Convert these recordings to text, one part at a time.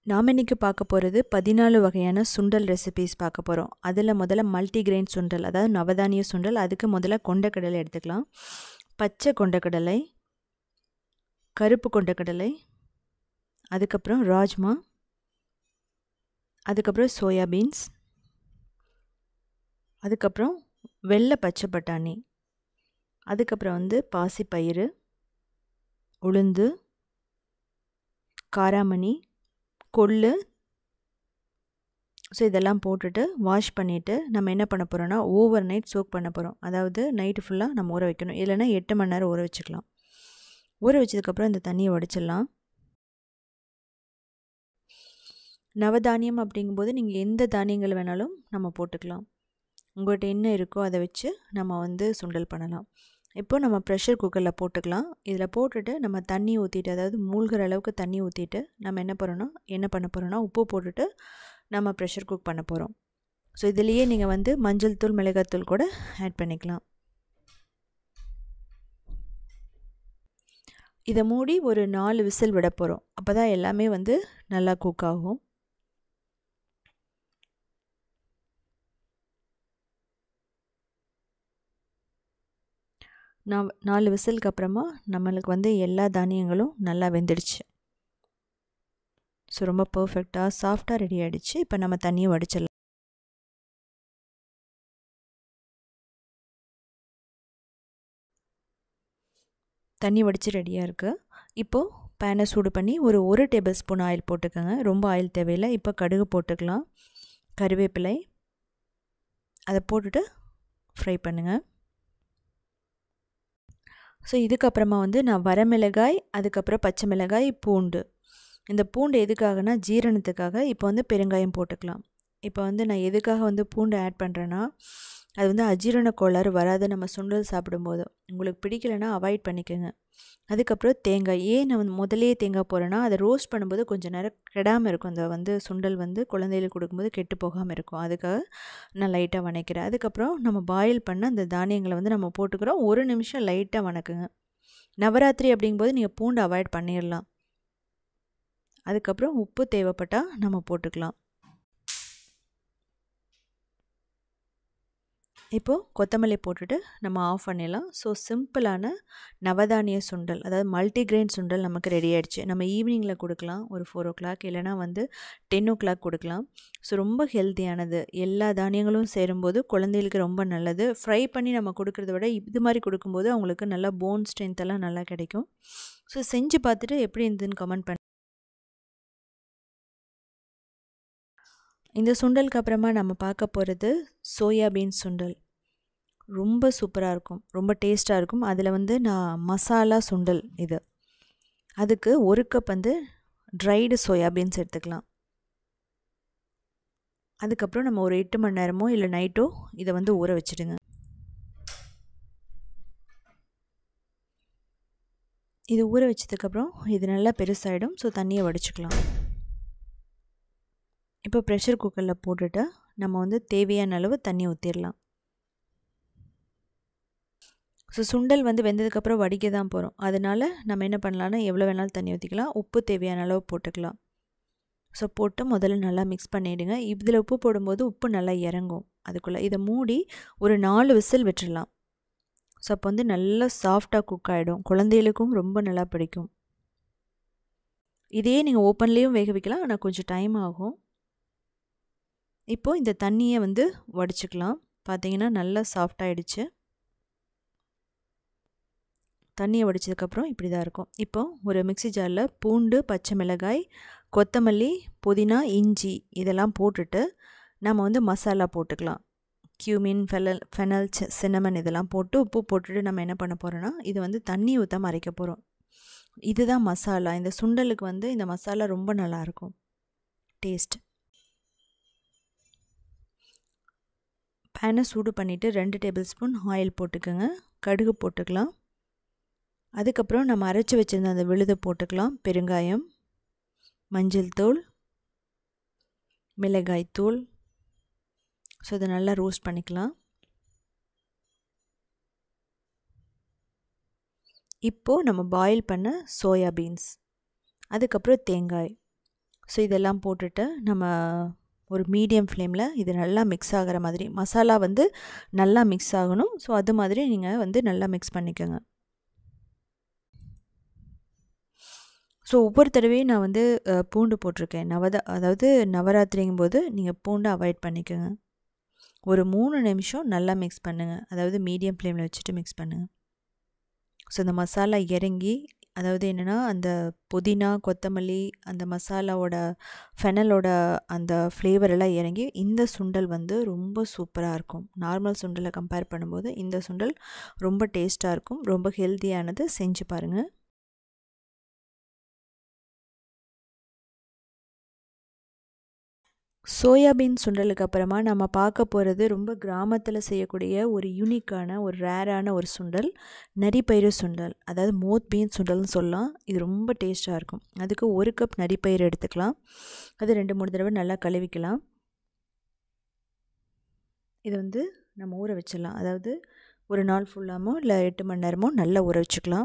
நாம் இன்றைக்கி பார்க்க போகிறது பதினாலு வகையான சுண்டல் ரெசிபீஸ் பார்க்க போகிறோம் அதில் முதல்ல மல்டிகிரெயின் சுண்டல் அதாவது நவதானிய சுண்டல் அதுக்கு முதல்ல கொண்டக்கடலை எடுத்துக்கலாம் பச்சை கொண்டக்கடலை கருப்பு கொண்டக்கடலை அதுக்கப்புறம் ராஜ்மா அதுக்கப்புறம் சோயாபீன்ஸ் அதுக்கப்புறம் வெள்ளை பச்சை பட்டாணி அதுக்கப்புறம் வந்து பாசிப்பயிறு உளுந்து காராமணி கொள்ளு ஸோ இதெல்லாம் போட்டுட்டு வாஷ் பண்ணிவிட்டு நம்ம என்ன பண்ண போகிறோன்னா ஓவர் நைட் சோக் பண்ண போகிறோம் அதாவது நைட்டு ஃபுல்லாக நம்ம ஊற வைக்கணும் இல்லைனா எட்டு மணி நேரம் ஊற வச்சுக்கலாம் ஊற வச்சதுக்கப்புறம் இந்த தண்ணியை வடிச்சிடலாம் நவதானியம் அப்படிங்கும்போது நீங்கள் எந்த தானியங்கள் வேணாலும் நம்ம போட்டுக்கலாம் உங்கள்கிட்ட என்ன இருக்கோ அதை வச்சு நம்ம வந்து சுண்டல் பண்ணலாம் இப்போ நம்ம ப்ரெஷர் குக்கரில் போட்டுக்கலாம் இதில் போட்டுட்டு நம்ம தண்ணி ஊற்றிட்டு அதாவது மூழ்கிற அளவுக்கு தண்ணி ஊற்றிட்டு நம்ம என்ன பண்ணுறோன்னா என்ன பண்ண போகிறோன்னா உப்பு போட்டுட்டு நம்ம ப்ரெஷர் குக் பண்ண போகிறோம் ஸோ இதுலேயே நீங்கள் வந்து மஞ்சள் தூள் மிளகாத்தூள் கூட ஆட் பண்ணிக்கலாம் இதை மூடி ஒரு நாலு விசில் விட போகிறோம் அப்போ தான் எல்லாமே வந்து நல்லா குக் ஆகும் நான் நாலு விசிலுக்கு அப்புறமா நம்மளுக்கு வந்து எல்லா தானியங்களும் நல்லா வெந்துடுச்சு ஸோ ரொம்ப பர்ஃபெக்டாக சாஃப்டாக ரெடி ஆகிடுச்சு இப்போ நம்ம தண்ணியை வடிச்சிடலாம் தண்ணி வடித்து ரெடியாக இருக்குது இப்போது பேனை சூடு பண்ணி ஒரு ஒரு டேபிள் ஸ்பூன் ஆயில் போட்டுக்கோங்க ரொம்ப ஆயில் தேவையில்லை இப்போ கடுகு போட்டுக்கலாம் கருவேப்பிலை அதை போட்டுட்டு ஃப்ரை பண்ணுங்கள் ஸோ இதுக்கப்புறமா வந்து நான் வரமிளகாய் அதுக்கப்புறம் பச்சை மிளகாய் பூண்டு இந்த பூண்டு எதுக்காகனா ஜீரணத்துக்காக இப்போ வந்து பெருங்காயம் போட்டுக்கலாம் இப்போ வந்து நான் எதுக்காக வந்து பூண்டு ஆட் பண்ணுறேன்னா அது வந்து அஜீரண கோளாறு வராது நம்ம சுண்டல் சாப்பிடும்போது உங்களுக்கு பிடிக்கலைன்னா அவாய்ட் பண்ணிக்கோங்க அதுக்கப்புறம் தேங்காய் ஏன் நான் வந்து முதலே தேங்காய் போகிறேன்னா அதை ரோஸ்ட் பண்ணும்போது கொஞ்சம் நேரம் கெடாமல் இருக்கும் அந்த வந்து சுண்டல் வந்து குழந்தைகளுக்கு கொடுக்கும்போது கெட்டு போகாமல் இருக்கும் அதுக்காக நான் லைட்டாக வணக்கிறேன் அதுக்கப்புறம் நம்ம பாயில் பண்ண அந்த தானியங்களை வந்து நம்ம போட்டுக்கிறோம் ஒரு நிமிஷம் லைட்டாக வணக்குங்க நவராத்திரி அப்படிங்கும்போது நீங்கள் பூண்டு அவாய்ட் பண்ணிடலாம் அதுக்கப்புறம் உப்பு தேவைப்பட்டால் நம்ம போட்டுக்கலாம் இப்போது கொத்தமல்லி போட்டுட்டு நம்ம ஆஃப் பண்ணிடலாம் ஸோ சிம்பிளான நவதானிய சுண்டல் அதாவது மல்டிக்ரெயின் சுண்டல் நமக்கு ரெடி ஆகிடுச்சு நம்ம ஈவினிங்கில் கொடுக்கலாம் ஒரு ஃபோர் ஓ கிளாக் இல்லைனா வந்து டென் ஓ கிளாக் கொடுக்கலாம் ஸோ ரொம்ப ஹெல்த்தியானது எல்லா தானியங்களும் சேரும்போது குழந்தைகளுக்கு ரொம்ப நல்லது ஃப்ரை பண்ணி நம்ம கொடுக்குறத விட இது மாதிரி கொடுக்கும்போது அவங்களுக்கு நல்லா போன் ஸ்ட்ரென்த் எல்லாம் நல்லா கிடைக்கும் ஸோ செஞ்சு பார்த்துட்டு எப்படி இருந்ததுன்னு கமெண்ட் பண்ணி இந்த சுண்டலுக்கு அப்புறமா நம்ம பார்க்க போகிறது சோயாபீன் சுண்டல் ரொம்ப சூப்பராக இருக்கும் ரொம்ப டேஸ்ட்டாக இருக்கும் அதில் வந்து நான் மசாலா சுண்டல் இது அதுக்கு ஒரு கப் வந்து ட்ரைடு சோயாபீன்ஸ் எடுத்துக்கலாம் அதுக்கப்புறம் நம்ம ஒரு எட்டு மணி நேரமோ இல்லை நைட்டோ இதை வந்து ஊற வச்சுடுங்க இது ஊற வச்சதுக்கப்புறம் இது நல்லா பெருசாகிடும் ஸோ தண்ணியை வடிச்சுக்கலாம் இப்போ ப்ரெஷர் குக்கரில் போட்டுட்டு நம்ம வந்து தேவையான அளவு தண்ணி ஊற்றிடலாம் ஸோ சுண்டல் வந்து வெந்ததுக்கப்புறம் வடிக்க தான் போகிறோம் அதனால் நம்ம என்ன பண்ணலான்னா எவ்வளோ வேணாலும் தண்ணி ஊற்றிக்கலாம் உப்பு தேவையான அளவு போட்டுக்கலாம் ஸோ போட்டு முதல்ல நல்லா மிக்ஸ் பண்ணிவிடுங்க இதில் உப்பு போடும்போது உப்பு நல்லா இறங்கும் அதுக்குள்ளே இதை மூடி ஒரு நாலு விசில் விட்டுடலாம் ஸோ அப்போ வந்து நல்லா சாஃப்டாக குக் ஆகிடும் குழந்தைகளுக்கும் ரொம்ப நல்லா பிடிக்கும் இதே நீங்கள் ஓப்பன்லேயும் வேக வைக்கலாம் ஆனால் கொஞ்சம் டைம் ஆகும் இப்போது இந்த தண்ணியை வந்து வடிச்சுக்கலாம் பார்த்தீங்கன்னா நல்லா சாஃப்டாகிடுச்சு தண்ணியை வடித்ததுக்கப்புறம் இப்படி தான் இருக்கும் இப்போது ஒரு மிக்சி ஜாரில் பூண்டு பச்சை மிளகாய் கொத்தமல்லி புதினா இஞ்சி இதெல்லாம் போட்டுட்டு நம்ம வந்து மசாலா போட்டுக்கலாம் கியூமின் ஃபெலல் ஃபெனல் சின்னமன் இதெல்லாம் போட்டு உப்பு போட்டுட்டு நம்ம என்ன பண்ண போகிறோன்னா இது வந்து தண்ணி ஊற்றாம அரைக்க போகிறோம் இதுதான் மசாலா இந்த சுண்டலுக்கு வந்து இந்த மசாலா ரொம்ப நல்லாயிருக்கும் டேஸ்ட் பேனை சூடு பண்ணிவிட்டு ரெண்டு டேபிள் ஸ்பூன் ஆயில் போட்டுக்கோங்க கடுகு போட்டுக்கலாம் அதுக்கப்புறம் நம்ம அரைச்சி வச்சுருந்த அந்த விழுதை போட்டுக்கலாம் பெருங்காயம் மஞ்சள் தூள் மிளகாய் தூள் ஸோ இதை நல்லா ரோஸ்ட் பண்ணிக்கலாம் இப்போது நம்ம பாயில் பண்ண சோயா பீன்ஸ் அதுக்கப்புறம் தேங்காய் ஸோ இதெல்லாம் போட்டுட்டு நம்ம ஒரு மீடியம் ஃப்ளேமில் இது நல்லா மிக்ஸ் ஆகிற மாதிரி மசாலா வந்து நல்லா மிக்ஸ் ஆகணும் ஸோ அது மாதிரி நீங்கள் வந்து நல்லா மிக்ஸ் பண்ணிக்கோங்க ஸோ ஒவ்வொரு தடவையும் நான் வந்து பூண்டு போட்டிருக்கேன் நவதா அதாவது நவராத்திரிங்கும் போது நீங்கள் பூண்டை அவாய்ட் பண்ணிக்கோங்க ஒரு மூணு நிமிஷம் நல்லா மிக்ஸ் பண்ணுங்கள் அதாவது மீடியம் ஃப்ளேமில் வச்சுட்டு மிக்ஸ் பண்ணுங்கள் ஸோ அந்த மசாலா இறங்கி அதாவது என்னென்னா அந்த புதினா கொத்தமல்லி அந்த மசாலாவோட ஃபெனலோட அந்த ஃப்ளேவர் எல்லாம் இறங்கி இந்த சுண்டல் வந்து ரொம்ப சூப்பராக இருக்கும் நார்மல் சுண்டலை கம்பேர் பண்ணும்போது இந்த சுண்டல் ரொம்ப டேஸ்ட்டாக இருக்கும் ரொம்ப ஹெல்த்தியானது செஞ்சு பாருங்கள் சோயாபீன் சுண்டலுக்கு அப்புறமா நம்ம பார்க்க போகிறது ரொம்ப கிராமத்தில் செய்யக்கூடிய ஒரு யூனிக்கான ஒரு ரேரான ஒரு சுண்டல் நரிப்பயிறு சுண்டல் அதாவது மோத் பீன் சுண்டல்னு சொல்லலாம் இது ரொம்ப டேஸ்ட்டாக இருக்கும் அதுக்கு ஒரு கப் நரிப்பயிறு எடுத்துக்கலாம் அது ரெண்டு மூணு தடவை நல்லா கழுவிக்கலாம் இது வந்து நம்ம ஊற வச்சிடலாம் அதாவது ஒரு நாள் ஃபுல்லாமோ இல்லை எட்டு மணி நேரமோ நல்லா ஊற வச்சுக்கலாம்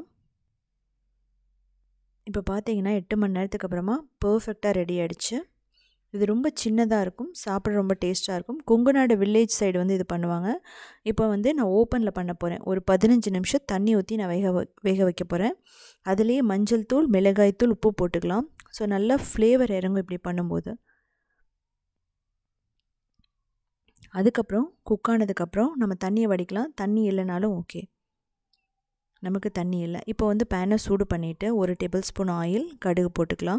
இப்போ பார்த்தீங்கன்னா எட்டு மணி நேரத்துக்கு அப்புறமா பர்ஃபெக்டாக ரெடி ஆகிடுச்சு இது ரொம்ப சின்னதாக இருக்கும் சாப்பிட ரொம்ப டேஸ்ட்டாக இருக்கும் கொங்குநாடு வில்லேஜ் சைடு வந்து இது பண்ணுவாங்க இப்போ வந்து நான் ஓப்பனில் பண்ண போகிறேன் ஒரு பதினஞ்சு நிமிஷம் தண்ணி ஊற்றி நான் வேக வேக வைக்க போகிறேன் அதுலேயே மஞ்சள் தூள் மிளகாய் தூள் உப்பு போட்டுக்கலாம் ஸோ நல்லா ஃப்ளேவர் இறங்கும் இப்படி பண்ணும்போது அதுக்கப்புறம் குக் ஆனதுக்கப்புறம் நம்ம தண்ணியை வடிக்கலாம் தண்ணி இல்லைனாலும் ஓகே நமக்கு தண்ணி இல்லை இப்போ வந்து பேனை சூடு பண்ணிவிட்டு ஒரு டேபிள் ஸ்பூன் ஆயில் கடுகு போட்டுக்கலாம்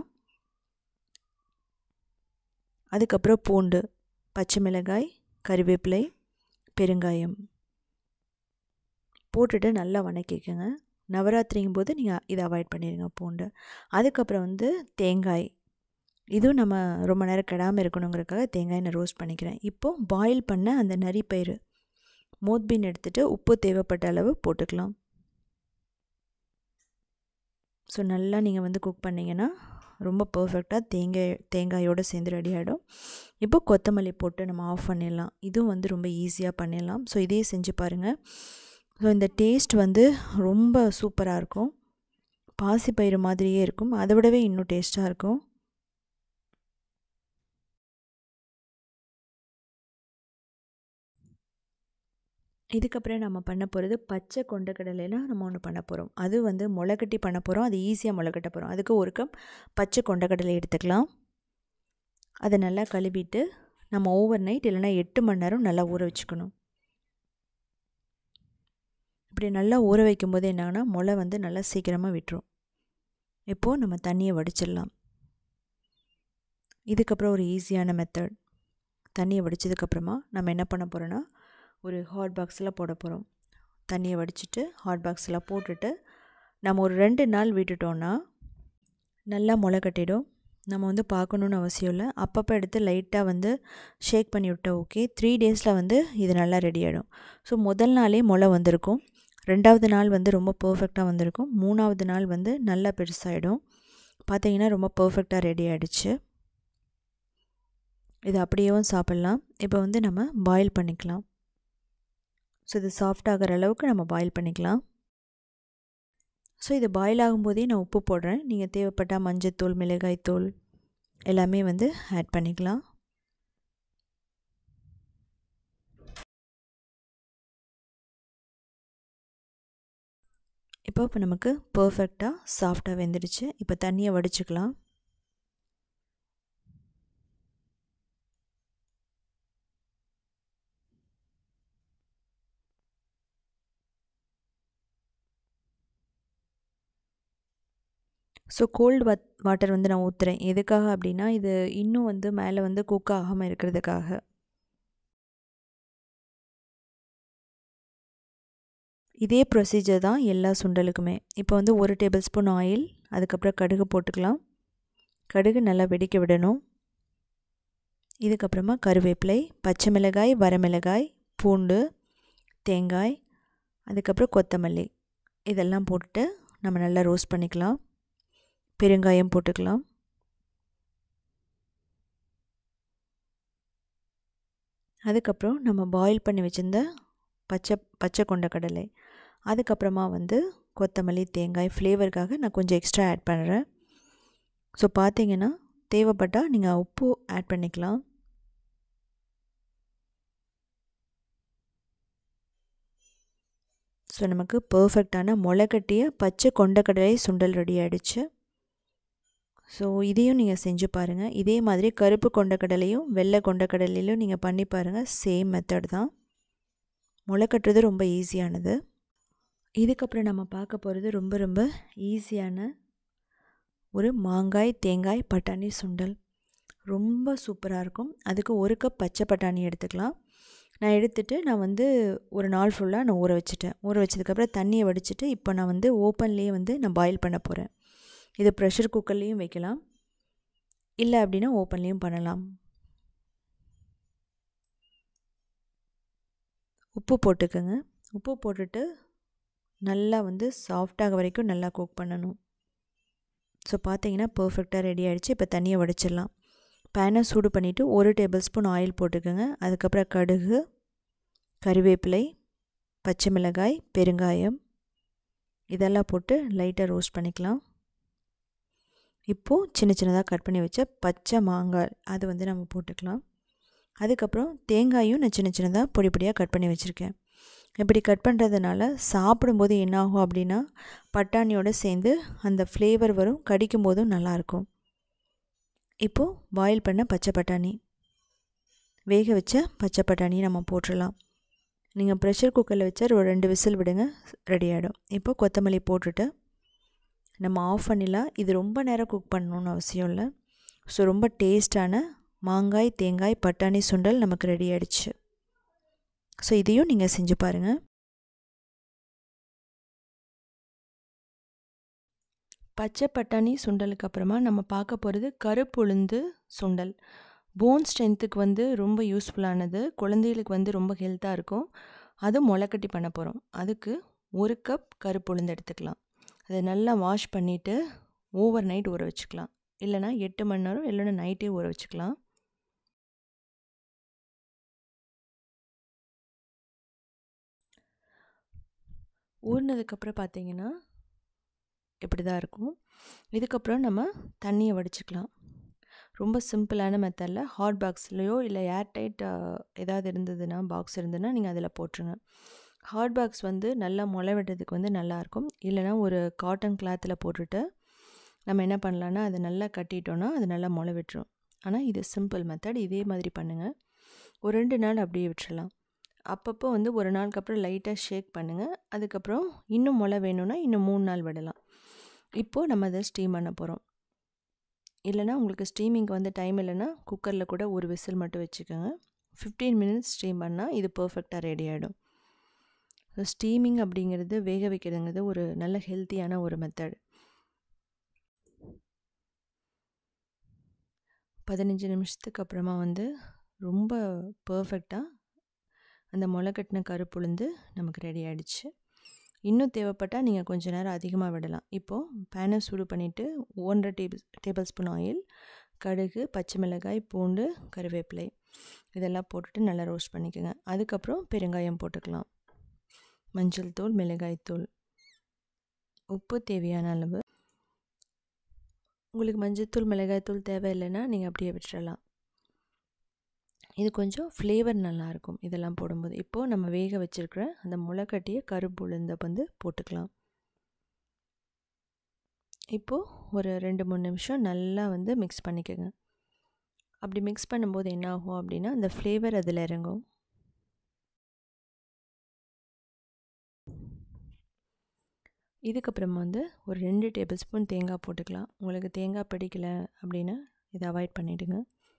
அதுக்கப்புறம் பூண்டு பச்சை மிளகாய் கறிவேப்பிலை பெருங்காயம் போட்டுட்டு நல்லா வணக்கிக்கோங்க நவராத்திரிங்கும் போது நீங்கள் இதை அவாய்ட் பண்ணிடுங்க பூண்டு அதுக்கப்புறம் வந்து தேங்காய் இதுவும் நம்ம ரொம்ப நேரம் கெடாமல் இருக்கணுங்கிறதுக்காக தேங்காய் நான் ரோஸ்ட் பண்ணிக்கிறேன் இப்போது பாயில் பண்ண அந்த நரிப்பயிறு மோத்பீன் எடுத்துகிட்டு உப்பு தேவைப்பட்ட அளவு போட்டுக்கலாம் ஸோ நல்லா நீங்கள் வந்து குக் பண்ணிங்கன்னா ரொம்ப பர்ஃபெக்டாக தேங்காய் தேங்காயோடு சேர்ந்து ரெடி ஆகிடும் இப்போ கொத்தமல்லி போட்டு நம்ம ஆஃப் பண்ணிடலாம் இதுவும் வந்து ரொம்ப ஈஸியாக பண்ணிடலாம் ஸோ இதே செஞ்சு பாருங்கள் ஸோ இந்த டேஸ்ட் வந்து ரொம்ப சூப்பராக இருக்கும் பாசிப்பயிறு மாதிரியே இருக்கும் அதை விடவே இன்னும் டேஸ்ட்டாக இருக்கும் இதுக்கப்புறம் நம்ம பண்ண போகிறது பச்சை கொண்டக்கடலையில் நம்ம ஒன்று பண்ண போகிறோம் அது வந்து முளைக்கட்டி பண்ண போகிறோம் அது ஈஸியாக முளைக்கட்ட போகிறோம் அதுக்கு ஒரு கப் பச்சை கொண்டக்கடலை எடுத்துக்கலாம் அதை நல்லா கழுவிட்டு நம்ம ஓவர் நைட் இல்லைனா எட்டு மணி நேரம் நல்லா ஊற வச்சுக்கணும் இப்படி நல்லா ஊற வைக்கும்போது என்னன்னா முளை வந்து நல்லா சீக்கிரமாக விட்டுரும் இப்போது நம்ம தண்ணியை வடிச்சிடலாம் இதுக்கப்புறம் ஒரு ஈஸியான மெத்தட் தண்ணியை வடித்ததுக்கப்புறமா நம்ம என்ன பண்ண போகிறோன்னா ஒரு ஹாட் பாக்ஸில் போட போகிறோம் தண்ணியை வடிச்சிட்டு ஹாட் பாக்ஸில் போட்டுட்டு நம்ம ஒரு ரெண்டு நாள் விட்டுட்டோன்னா நல்லா முளை கட்டிடும் நம்ம வந்து பார்க்கணுன்னு அவசியம் இல்லை அப்பப்போ எடுத்து லைட்டாக வந்து ஷேக் பண்ணி விட்டா ஓகே த்ரீ டேஸில் வந்து இது நல்லா ரெடி ஆகிடும் ஸோ முதல் நாளே முளை வந்திருக்கும் ரெண்டாவது நாள் வந்து ரொம்ப பர்ஃபெக்டாக வந்திருக்கும் மூணாவது நாள் வந்து நல்லா பெருசாகிடும் பார்த்தீங்கன்னா ரொம்ப பர்ஃபெக்டாக ரெடி ஆகிடுச்சு இது அப்படியேவும் சாப்பிட்லாம் இப்போ வந்து நம்ம பாயில் பண்ணிக்கலாம் ஸோ இது சாஃப்ட் ஆகிற அளவுக்கு நம்ம பாயில் பண்ணிக்கலாம் ஸோ இது பாயில் ஆகும்போதே நான் உப்பு போடுறேன் நீங்கள் தேவைப்பட்டால் மஞ்சத்தூள் மிளகாய்த்தூள் எல்லாமே வந்து ஆட் பண்ணிக்கலாம் இப்போ இப்போ நமக்கு பர்ஃபெக்டாக சாஃப்டாக வெந்துடுச்சு இப்போ தண்ணியை வடிச்சுக்கலாம் ஸோ கோல்டு வாட் வாட்டர் வந்து நான் ஊற்றுறேன் எதுக்காக அப்படின்னா இது இன்னும் வந்து மேலே வந்து குக் ஆகாமல் இருக்கிறதுக்காக இதே ப்ரொசீஜர் தான் எல்லா சுண்டலுக்குமே இப்போ வந்து ஒரு டேபிள் ஸ்பூன் ஆயில் அதுக்கப்புறம் கடுகு போட்டுக்கலாம் கடுகு நல்லா வெடிக்க விடணும் இதுக்கப்புறமா கருவேப்பிலை பச்சை மிளகாய் வரமிளகாய் பூண்டு தேங்காய் அதுக்கப்புறம் கொத்தமல்லி இதெல்லாம் போட்டுட்டு நம்ம நல்லா ரோஸ்ட் பண்ணிக்கலாம் பெருங்காயம் போட்டுக்கலாம் அதுக்கப்புறம் நம்ம பாயில் பண்ணி வச்சுருந்த பச்சை பச்சை கொண்ட கடலை அதுக்கப்புறமா வந்து கொத்தமல்லி தேங்காய் ஃப்ளேவருக்காக நான் கொஞ்சம் எக்ஸ்ட்ரா ஆட் பண்ணுறேன் ஸோ பார்த்தீங்கன்னா தேவைப்பட்டால் நீங்கள் உப்பு ஆட் பண்ணிக்கலாம் ஸோ நமக்கு பர்ஃபெக்டான முளைக்கட்டிய பச்சை கொண்டக்கடலை சுண்டல் ரெடி ஆகிடுச்சு ஸோ இதையும் நீங்கள் செஞ்சு பாருங்கள் இதே மாதிரி கருப்பு கொண்டக்கடலையும் வெள்ளை கொண்டக்கடலையிலும் நீங்கள் பண்ணி பாருங்கள் சேம் மெத்தட் தான் முளைக்கட்டுறது ரொம்ப ஈஸியானது இதுக்கப்புறம் நம்ம பார்க்க போகிறது ரொம்ப ரொம்ப ஈஸியான ஒரு மாங்காய் தேங்காய் பட்டாணி சுண்டல் ரொம்ப சூப்பராக இருக்கும் அதுக்கு ஒரு கப் பச்சை பட்டாணி எடுத்துக்கலாம் நான் எடுத்துகிட்டு நான் வந்து ஒரு நாள் ஃபுல்லாக நான் ஊற வச்சுட்டேன் ஊற வச்சதுக்கப்புறம் தண்ணியை வடிச்சிட்டு இப்போ நான் வந்து ஓப்பன்லேயே வந்து நான் பாயில் பண்ண போகிறேன் இது ப்ரெஷர் குக்கர்லேயும் வைக்கலாம் இல்லை அப்படின்னா ஓப்பன்லேயும் பண்ணலாம் உப்பு போட்டுக்கோங்க உப்பு போட்டுட்டு நல்லா வந்து சாஃப்டாக வரைக்கும் நல்லா குக் பண்ணணும் ஸோ பார்த்தீங்கன்னா பர்ஃபெக்டாக ரெடி ஆகிடுச்சு இப்போ தண்ணியை வடிச்சிடலாம் பேனை சூடு பண்ணிவிட்டு ஒரு டேபிள் ஸ்பூன் ஆயில் போட்டுக்கோங்க அதுக்கப்புறம் கடுகு கறிவேப்பிலை பச்சை மிளகாய் பெருங்காயம் இதெல்லாம் போட்டு லைட்டாக ரோஸ்ட் பண்ணிக்கலாம் இப்போது சின்ன சின்னதாக கட் பண்ணி வச்ச பச்சை மாங்காய் அது வந்து நம்ம போட்டுக்கலாம் அதுக்கப்புறம் தேங்காயும் நான் சின்ன சின்னதாக பொடி பொடியாக கட் பண்ணி வச்சுருக்கேன் இப்படி கட் பண்ணுறதுனால சாப்பிடும்போது என்னாகும் அப்படின்னா பட்டாணியோடு சேர்ந்து அந்த ஃப்ளேவர் வரும் கடிக்கும் போதும் நல்லாயிருக்கும் இப்போது பாயில் பண்ண பச்சை பட்டாணி வேக வச்ச பச்சை பட்டாணி நம்ம போட்டுடலாம் நீங்கள் ப்ரெஷர் குக்கரில் வச்சா ஒரு ரெண்டு விசில் விடுங்க ரெடி ஆகிடும் இப்போ கொத்தமல்லி போட்டுட்டு நம்ம ஆஃப் பண்ணிடலாம் இது ரொம்ப நேரம் குக் பண்ணணுன்னு அவசியம் இல்லை ஸோ ரொம்ப டேஸ்டான மாங்காய் தேங்காய் பட்டாணி சுண்டல் நமக்கு ரெடி ஆகிடுச்சு ஸோ இதையும் நீங்கள் செஞ்சு பாருங்கள் பச்சை பட்டாணி சுண்டலுக்கு அப்புறமா நம்ம பார்க்க போகிறது கருப்புளுந்து சுண்டல் போன் ஸ்ட்ரென்த்துக்கு வந்து ரொம்ப யூஸ்ஃபுல்லானது குழந்தைகளுக்கு வந்து ரொம்ப ஹெல்த்தாக இருக்கும் அது முளைக்கட்டி பண்ண போகிறோம் அதுக்கு ஒரு கப் கருப்புளுந்து எடுத்துக்கலாம் அதை நல்லா வாஷ் பண்ணிவிட்டு ஓவர் நைட் ஊற வச்சுக்கலாம் இல்லைனா எட்டு மணி நேரம் இல்லைன்னா நைட்டே ஊற வச்சுக்கலாம் ஊறினதுக்கப்புறம் பார்த்தீங்கன்னா இப்படி தான் இருக்கும் இதுக்கப்புறம் நம்ம தண்ணியை வடிச்சுக்கலாம் ரொம்ப சிம்பிளான மெத்தடில் ஹாட் பாக்ஸ்லேயோ இல்லை ஏர்டைட் ஏதாவது இருந்ததுன்னா பாக்ஸ் இருந்ததுன்னா நீங்கள் அதில் போட்டுருங்க ஹாட் பாக்ஸ் வந்து நல்லா முளை விடுறதுக்கு வந்து நல்லாயிருக்கும் இல்லைனா ஒரு காட்டன் கிளாத்தில் போட்டுட்டு நம்ம என்ன பண்ணலான்னா அதை நல்லா கட்டிட்டோன்னா அது நல்லா முளை விட்டுரும் ஆனால் இது சிம்பிள் மெத்தட் இதே மாதிரி பண்ணுங்கள் ஒரு ரெண்டு நாள் அப்படியே விட்டுறலாம் அப்பப்போ வந்து ஒரு நாளுக்கு அப்புறம் லைட்டாக ஷேக் பண்ணுங்கள் அதுக்கப்புறம் இன்னும் முளை வேணும்னா இன்னும் மூணு நாள் விடலாம் இப்போது நம்ம அதை ஸ்டீம் பண்ண போகிறோம் இல்லைனா உங்களுக்கு ஸ்டீமிங்க்கு வந்து டைம் இல்லைன்னா குக்கரில் கூட ஒரு விசில் மட்டும் வச்சுக்கோங்க ஃபிஃப்டீன் மினிட்ஸ் ஸ்டீம் பண்ணால் இது பர்ஃபெக்டாக ரெடி ஆகிடும் ஸோ ஸ்டீமிங் அப்படிங்கிறது வேக வைக்கிறதுங்கிறது ஒரு நல்ல ஹெல்த்தியான ஒரு மெத்தட் பதினஞ்சு நிமிஷத்துக்கு அப்புறமா வந்து ரொம்ப பர்ஃபெக்டாக அந்த முளைக்கட்டின கருப்புளுந்து நமக்கு ரெடி ஆகிடுச்சு இன்னும் தேவைப்பட்டால் நீங்கள் கொஞ்சம் நேரம் அதிகமாக விடலாம் இப்போது பேனை சூடு பண்ணிவிட்டு ஒன்றரை டேபிள் டேபிள் ஸ்பூன் ஆயில் கடுகு பச்சை மிளகாய் பூண்டு கருவேப்பிலை இதெல்லாம் போட்டுட்டு நல்லா ரோஸ்ட் பண்ணிக்கோங்க அதுக்கப்புறம் பெருங்காயம் போட்டுக்கலாம் மஞ்சள் தூள் மிளகாய் தூள் உப்பு தேவையான அளவு உங்களுக்கு மஞ்சள் மிளகாய் தூள் தேவையில்லைன்னா நீங்கள் அப்படியே விட்டுறலாம் இது கொஞ்சம் ஃப்ளேவர் நல்லாயிருக்கும் இதெல்லாம் போடும்போது இப்போது நம்ம வேக வச்சுருக்கிற அந்த முளைக்கட்டிய கருப்பு உளுந்தை வந்து போட்டுக்கலாம் இப்போது ஒரு ரெண்டு மூணு நிமிஷம் நல்லா வந்து மிக்ஸ் பண்ணிக்கோங்க அப்படி மிக்ஸ் பண்ணும்போது என்ன ஆகும் அப்படின்னா அந்த ஃப்ளேவர் அதில் இறங்கும் இதுக்கப்புறமா வந்து ஒரு ரெண்டு டேபிள் ஸ்பூன் தேங்காய் போட்டுக்கலாம் உங்களுக்கு தேங்காய் பிடிக்கல அப்படின்னா இதை அவாய்ட் பண்ணிவிடுங்க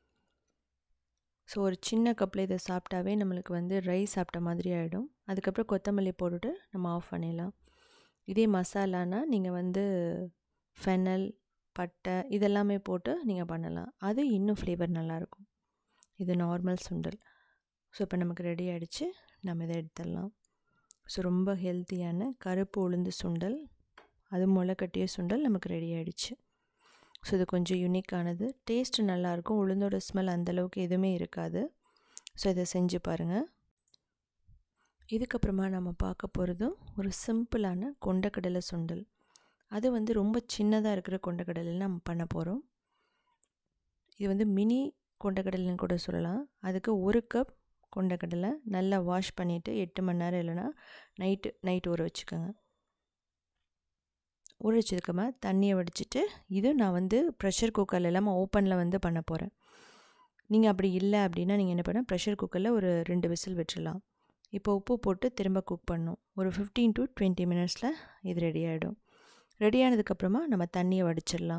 ஸோ ஒரு சின்ன கப்பில் இதை சாப்பிட்டாவே நம்மளுக்கு வந்து ரைஸ் சாப்பிட்ட மாதிரி ஆகிடும் அதுக்கப்புறம் கொத்தமல்லி போட்டுட்டு நம்ம ஆஃப் பண்ணிடலாம் இதே மசாலானா நீங்கள் வந்து ஃபெனல் பட்டை இதெல்லாமே போட்டு நீங்கள் பண்ணலாம் அது இன்னும் ஃப்ளேவர் நல்லாயிருக்கும் இது நார்மல் சுண்டல் ஸோ இப்போ நமக்கு ரெடி ஆகிடுச்சு நம்ம இதை எடுத்துடலாம் ஸோ ரொம்ப ஹெல்த்தியான கருப்பு உளுந்து சுண்டல் அது முளைக்கட்டிய சுண்டல் நமக்கு ரெடி ஆகிடுச்சு ஸோ இது கொஞ்சம் யூனிக்கானது டேஸ்ட்டு நல்லாயிருக்கும் உளுந்தோட ஸ்மெல் அந்தளவுக்கு எதுவுமே இருக்காது ஸோ இதை செஞ்சு பாருங்கள் இதுக்கப்புறமா நம்ம பார்க்க போகிறதும் ஒரு சிம்பிளான கொண்டக்கடலை சுண்டல் அது வந்து ரொம்ப சின்னதாக இருக்கிற கொண்டக்கடலை நம்ம பண்ண போகிறோம் இது வந்து மினி கொண்டக்கடலைன்னு கூட சொல்லலாம் அதுக்கு ஒரு கப் கொண்டக்கடலை நல்லா வாஷ் பண்ணிவிட்டு எட்டு மணி நேரம் இல்லைன்னா நைட்டு நைட் ஊற வச்சுக்கோங்க ஊற வச்சதுக்கப்புறமா தண்ணியை வடிச்சிட்டு இது நான் வந்து ப்ரெஷர் குக்கரில் இல்லாமல் ஓப்பனில் வந்து பண்ண போகிறேன் நீங்கள் அப்படி இல்லை அப்படின்னா நீங்கள் என்ன பண்ணால் ப்ரெஷர் குக்கரில் ஒரு ரெண்டு விசில் விட்டுடலாம் இப்போ உப்பு போட்டு திரும்ப குக் பண்ணும் ஒரு ஃபிஃப்டீன் டு டுவெண்ட்டி மினிட்ஸில் இது ரெடி ஆகிடும் ரெடி ஆனதுக்கப்புறமா நம்ம தண்ணியை வடிச்சிடலாம்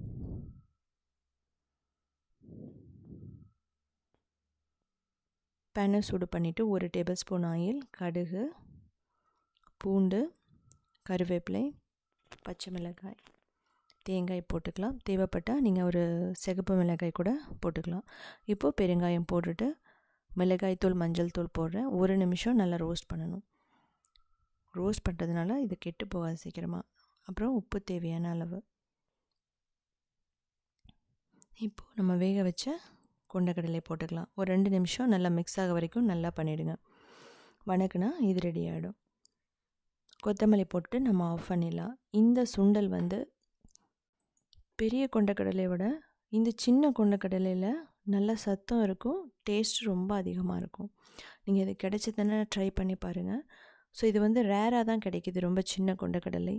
பேனை சூடு பண்ணிவிட்டு ஒரு டேபிள் ஸ்பூன் ஆயில் கடுகு பூண்டு கருவேப்பிலை பச்சை மிளகாய் தேங்காய் போட்டுக்கலாம் தேவைப்பட்டால் நீங்கள் ஒரு சிகப்பு மிளகாய் கூட போட்டுக்கலாம் இப்போது பெருங்காயம் போட்டுட்டு மிளகாய் தூள் மஞ்சள் தூள் போடுறேன் ஒரு நிமிஷம் நல்லா ரோஸ்ட் பண்ணணும் ரோஸ்ட் பண்ணுறதுனால இது கெட்டு போகாது சீக்கிரமாக அப்புறம் உப்பு தேவையான அளவு இப்போது நம்ம வேக வச்ச கொண்டக்கடலை போட்டுக்கலாம் ஒரு ரெண்டு நிமிஷம் நல்லா மிக்ஸ் ஆக வரைக்கும் நல்லா பண்ணிவிடுங்க வணக்குனா இது ரெடி ஆகிடும் கொத்தமல்லி போட்டுட்டு நம்ம ஆஃப் பண்ணிடலாம் இந்த சுண்டல் வந்து பெரிய கொண்டக்கடலையை விட இந்த சின்ன கொண்டக்கடலையில் நல்ல சத்தம் இருக்கும் டேஸ்ட் ரொம்ப அதிகமாக இருக்கும் நீங்கள் இது கிடைச்சதுன்னா ட்ரை பண்ணி பாருங்கள் ஸோ இது வந்து ரேராக தான் கிடைக்கிது ரொம்ப சின்ன கொண்டக்கடலை